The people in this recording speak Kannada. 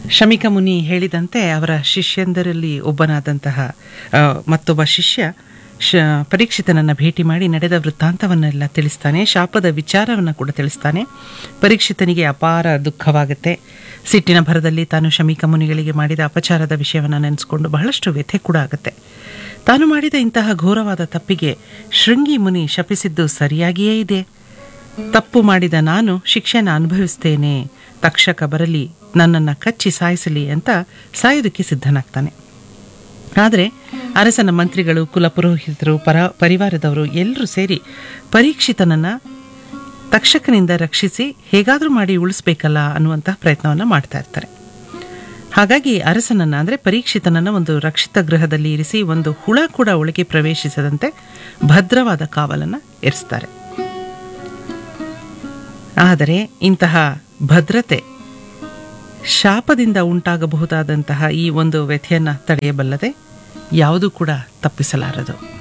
ಶಮಿಕ ಮುನಿ ಹೇಳಿದಂತೆ ಅವರ ಶಿಷ್ಯಂದರಲ್ಲಿ ಒಬ್ಬನಾದಂತಹ ಆ, ಮತ್ತೊಬ್ಬ ಶಿಷ್ಯ ಶ ಪರೀಕ್ಷಿತನನ್ನು ಭೇಟಿ ಮಾಡಿ ನಡೆದ ವೃತ್ತಾಂತವನ್ನೆಲ್ಲ ತಿಳಿಸ್ತಾನೆ ಶಾಪದ ವಿಚಾರವನ್ನು ಕೂಡ ತಿಳಿಸ್ತಾನೆ ಪರೀಕ್ಷಿತನಿಗೆ ಅಪಾರ ದುಃಖವಾಗುತ್ತೆ ಸಿಟ್ಟಿನ ಭರದಲ್ಲಿ ತಾನು ಶಮೀಕ ಮುನಿಗಳಿಗೆ ಮಾಡಿದ ಅಪಚಾರದ ವಿಷಯವನ್ನು ನೆನೆಸ್ಕೊಂಡು ಬಹಳಷ್ಟು ವ್ಯಥೆ ಕೂಡ ಆಗುತ್ತೆ ತಾನು ಮಾಡಿದ ಇಂತಹ ಘೋರವಾದ ತಪ್ಪಿಗೆ ಶೃಂಗಿ ಮುನಿ ಶಪಿಸಿದ್ದು ಸರಿಯಾಗಿಯೇ ಇದೆ ತಪ್ಪು ಮಾಡಿದ ನಾನು ಶಿಕ್ಷೆನ ಅನುಭವಿಸ್ತೇನೆ ತಕ್ಷಕ ಬರಲಿ ನನ್ನನ್ನು ಕಚ್ಚಿ ಸಾಯಿಸಲಿ ಅಂತ ಸಾಯೋದಕ್ಕೆ ಸಿದ್ಧನಾಗ್ತಾನೆ ಆದರೆ ಅರಸನ ಮಂತ್ರಿಗಳು ಕುಲಪುರೋಹಿತರು ಪರ ಪರಿವಾರದವರು ಎಲ್ಲರೂ ಸೇರಿ ಪರೀಕ್ಷಿತನನ್ನ ತಕ್ಷಕನಿಂದ ರಕ್ಷಿಸಿ ಹೇಗಾದರೂ ಮಾಡಿ ಉಳಿಸ್ಬೇಕಲ್ಲ ಅನ್ನುವಂತಹ ಪ್ರಯತ್ನವನ್ನು ಮಾಡ್ತಾ ಇರ್ತಾರೆ ಹಾಗಾಗಿ ಅರಸನನ್ನ ಅಂದರೆ ಪರೀಕ್ಷಿತನನ್ನ ಒಂದು ರಕ್ಷಿತ ಗೃಹದಲ್ಲಿ ಇರಿಸಿ ಒಂದು ಹುಳ ಕೂಡ ಒಳಗೆ ಪ್ರವೇಶಿಸದಂತೆ ಭದ್ರವಾದ ಕಾವಲನ್ನು ಇರಿಸ್ತಾರೆ ಆದರೆ ಇಂತಹ ಭದ್ರತೆ ಶಾಪದಿಂದ ಉಂಟಾಗಬಹುದಾದಂತಹ ಈ ಒಂದು ವ್ಯಥೆಯನ್ನು ತಡೆಯಬಲ್ಲದೆ ಯಾವುದೂ ಕೂಡ ತಪ್ಪಿಸಲಾರದು